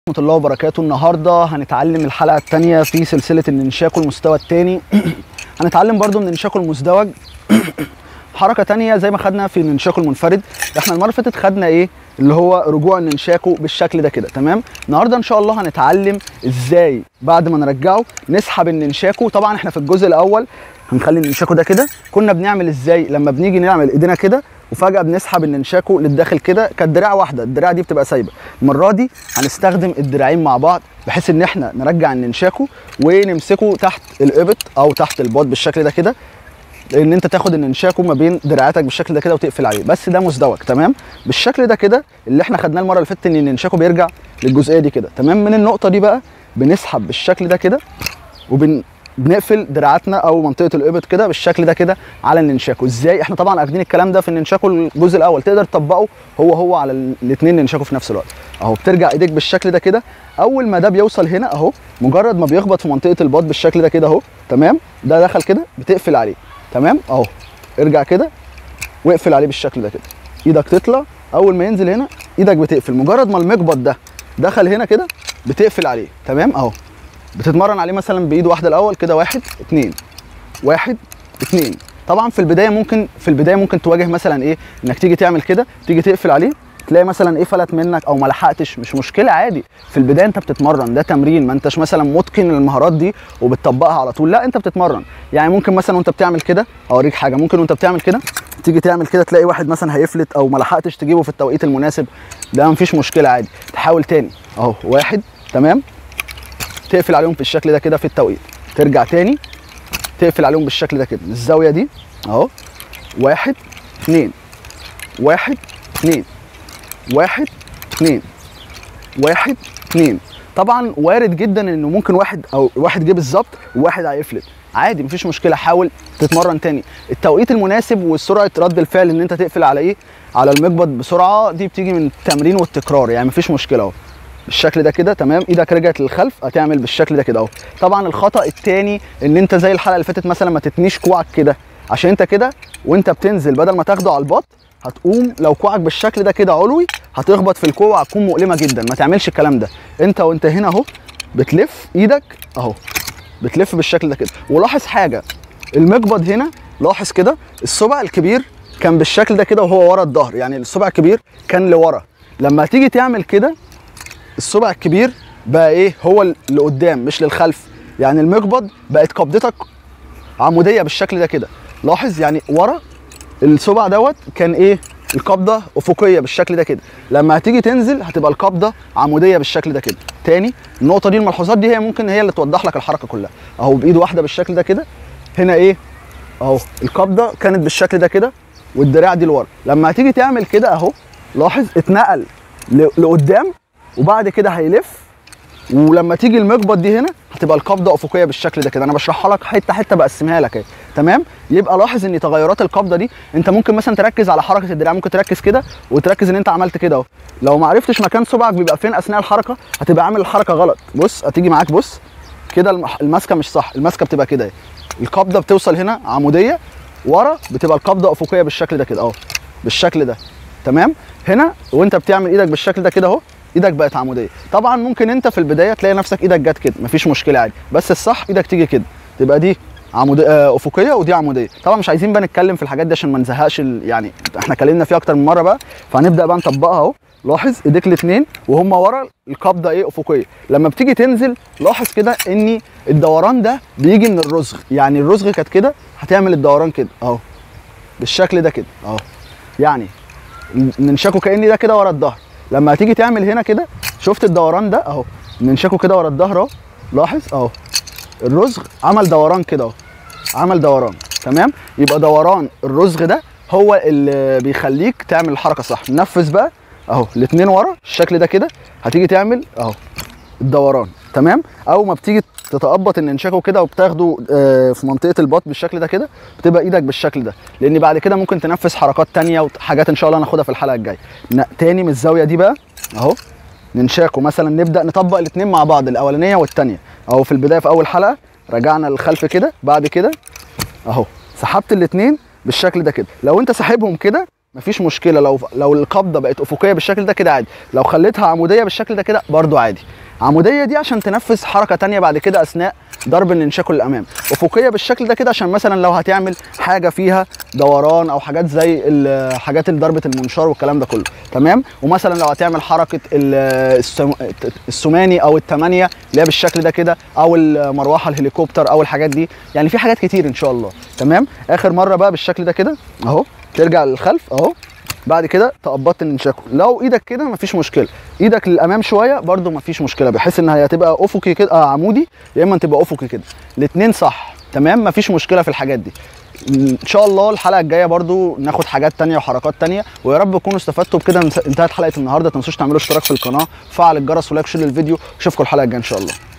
ورحمة الله وبركاته النهاردة هنتعلم الحلقة التانية في سلسلة الننشاكو المستوى التاني هنتعلم برضو من الننشاكو المزدوج حركة تانية زي ما خدنا في الننشاكو المنفرد احنا المرة اللي فاتت خدنا ايه اللي هو رجوع الننشاكو بالشكل ده كده تمام النهارده ان شاء الله هنتعلم ازاي بعد ما نرجعه نسحب الننشاكو طبعا احنا في الجزء الاول هنخلي الننشاكو ده كده كنا بنعمل ازاي لما بنيجي نعمل ايدينا كده وفجاه بنسحب الننشاكو للداخل كده كانت دراع واحده الدراع دي بتبقى سايبه المره دي هنستخدم الدراعين مع بعض بحيث ان احنا نرجع الننشاكو ونمسكه تحت الابط او تحت الباط بالشكل ده كده ان انت تاخد الننشاكو ما بين دراعاتك بالشكل ده كده وتقفل عليه بس ده مزدوج تمام بالشكل ده كده اللي احنا خدناه المره اللي فاتت ان الننشاكو بيرجع للجزئيه دي كده تمام من النقطه دي بقى بنسحب بالشكل ده كده وبن بنقفل دراعاتنا او منطقه الابط كده بالشكل ده كده على الننشاكو ازاي احنا طبعا اخدين الكلام ده في الننشاكو الجزء الاول تقدر تطبقه هو هو على الاثنين ننشاكو في نفس الوقت اهو بترجع ايديك بالشكل ده كده اول ما ده بيوصل هنا اهو مجرد ما بيخبط في منطقه الباط بالشكل ده كده اهو تمام ده دخل كده بتقفل عليه تمام اهو ارجع كده واقفل عليه بالشكل ده كده ايدك تطلع اول ما ينزل هنا ايدك بتقفل مجرد ما المقبض ده دخل هنا كده بتقفل عليه تمام اهو بتتمرن عليه مثلا بايد واحده الاول كده واحد اتنين واحد اتنين طبعا في البدايه ممكن في البدايه ممكن تواجه مثلا ايه انك تيجي تعمل كده تيجي تقفل عليه تلاقي مثلا ايه فلت منك او ما لحقتش مش مشكله عادي في البدايه انت بتتمرن ده تمرين ما انتش مثلا متقن المهارات دي وبتطبقها على طول لا انت بتتمرن يعني ممكن مثلا وانت بتعمل كده اوريك حاجه ممكن وانت بتعمل كده تيجي تعمل كده تلاقي واحد مثلا هيفلت او ما لحقتش تجيبه في التوقيت المناسب ده مفيش مشكله عادي تحاول تاني اهو واحد تمام تقفل عليهم في الشكل ده كده في التوقيت ترجع تاني تقفل عليهم بالشكل ده كده الزاويه دي اهو واحد اتنين واحد اتنين واحد اتنين واحد اتنين طبعا وارد جدا انه ممكن واحد او واحد جه بالظبط وواحد هيفلت عادي مفيش مشكله حاول تتمرن تاني التوقيت المناسب وسرعه رد الفعل ان انت تقفل على ايه على المقبض بسرعه دي بتيجي من التمرين والتكرار يعني مفيش مشكله اهو بالشكل ده كده تمام ايدك رجعت للخلف هتعمل بالشكل ده كده اهو طبعا الخطا التاني ان انت زي الحلقه اللي فاتت مثلا ما تتنيش كوعك كده عشان انت كده وانت بتنزل بدل ما تاخده على البط هتقوم لو كوعك بالشكل ده كده علوي هتخبط في الكوع هتكون مؤلمه جدا ما تعملش الكلام ده انت وانت هنا اهو بتلف ايدك اهو بتلف بالشكل ده كده ولاحظ حاجه المقبض هنا لاحظ كده الصبع الكبير كان بالشكل ده كده وهو ورا الظهر يعني الصبع الكبير كان لورا لما تيجي تعمل كده الصبع الكبير بقى ايه هو اللي قدام مش للخلف يعني المقبض بقت قبضتك عموديه بالشكل ده كده لاحظ يعني ورا الصبع دوت كان ايه القبضه افقيه بالشكل ده كده لما هتيجي تنزل هتبقى القبضه عموديه بالشكل ده كده تاني النقطه دي الملحوظات دي هي ممكن هي اللي توضح لك الحركه كلها اهو بايد واحده بالشكل ده كده هنا ايه اهو القبضه كانت بالشكل ده كده والدراع دي لورا لما هتيجي تعمل كده اهو لاحظ اتنقل لقدام وبعد كده هيلف ولما تيجي المقبض دي هنا هتبقى القبضه افقيه بالشكل ده كده انا بشرحها لك حته حته بقسمها لك اهي تمام يبقى لاحظ ان تغيرات القبضه دي انت ممكن مثلا تركز على حركه الدراع ممكن تركز كده وتركز ان انت عملت كده اهو لو ما عرفتش مكان صبعك بيبقى فين اثناء الحركه هتبقى عامل الحركه غلط بص هتيجي معاك بص كده الماسكه مش صح الماسكه بتبقى كده اهي القبضه بتوصل هنا عموديه ورا بتبقى القبضه افقيه بالشكل ده كده اهو بالشكل ده تمام هنا وانت بتعمل ايدك بالشكل ده كده اهو ايدك بقت عموديه طبعا ممكن انت في البدايه تلاقي نفسك ايدك جت كده مفيش مشكله عادي بس الصح ايدك تيجي كده تبقى دي عموديه آه افقيه ودي عموديه طبعا مش عايزين بقى نتكلم في الحاجات دي عشان ما نزهقش يعني احنا اتكلمنا فيها اكتر من مره بقى فهنبدا بقى نطبقها اهو لاحظ ايديك الاثنين وهم ورا القبضه ايه افقيه لما بتيجي تنزل لاحظ كده ان الدوران ده بيجي من الرزغ يعني الرزغ كانت كده هتعمل الدوران كده اهو بالشكل ده كده اهو يعني ننشكه كاني ده كده ورا الظهر لما هتيجي تعمل هنا كده شفت الدوران ده اهو ننشكه كده ورا الظهر اهو لاحظ اهو الرزغ عمل دوران كده اهو عمل دوران تمام يبقى دوران الرزغ ده هو اللي بيخليك تعمل الحركه صح نفذ بقى اهو الاثنين ورا الشكل ده كده هتيجي تعمل اهو الدوران تمام اول ما بتيجي تتقبط الننشاكو كده وبتاخده في منطقه البط بالشكل ده كده بتبقى ايدك بالشكل ده لان بعد كده ممكن تنفذ حركات تانية وحاجات ان شاء الله هناخدها في الحلقه الجايه تاني من الزاويه دي بقى اهو ننشاكو مثلا نبدا نطبق الاثنين مع بعض الاولانيه والثانيه اهو في البدايه في اول حلقه رجعنا للخلف كده بعد كده اهو سحبت الاثنين بالشكل ده كده لو انت ساحبهم كده مفيش مشكله لو لو القبضه بقت افقيه بالشكل ده كده عادي لو خليتها عموديه بالشكل ده كده برضو عادي عموديه دي عشان تنفذ حركه تانية بعد كده اثناء ضرب الانشاكل للامام افقيه بالشكل ده كده عشان مثلا لو هتعمل حاجه فيها دوران او حاجات زي ال- حاجات ضربه المنشار والكلام ده كله تمام ومثلا لو هتعمل حركه ال- السم- السماني او الثمانيه اللي هي بالشكل ده كده او المروحه الهليكوبتر او الحاجات دي يعني في حاجات كتير ان شاء الله تمام اخر مره بقى بالشكل ده كده اهو ترجع للخلف اهو بعد كده تقبضت الانشاكل لو ايدك كده مفيش مشكله ايدك للامام شويه برده مفيش مشكله بحيث ان هي هتبقى افقي كده آه عمودي يا اما تبقى افقي كده الاثنين صح تمام مفيش مشكله في الحاجات دي ان شاء الله الحلقه الجايه برضو ناخد حاجات تانية وحركات تانية ويا رب تكونوا استفدتوا بكده انتهت حلقه النهارده ما تنسوش تعملوا اشتراك في القناه وفعل الجرس ولايك وشير للفيديو اشوفكم الحلقه الجايه ان شاء الله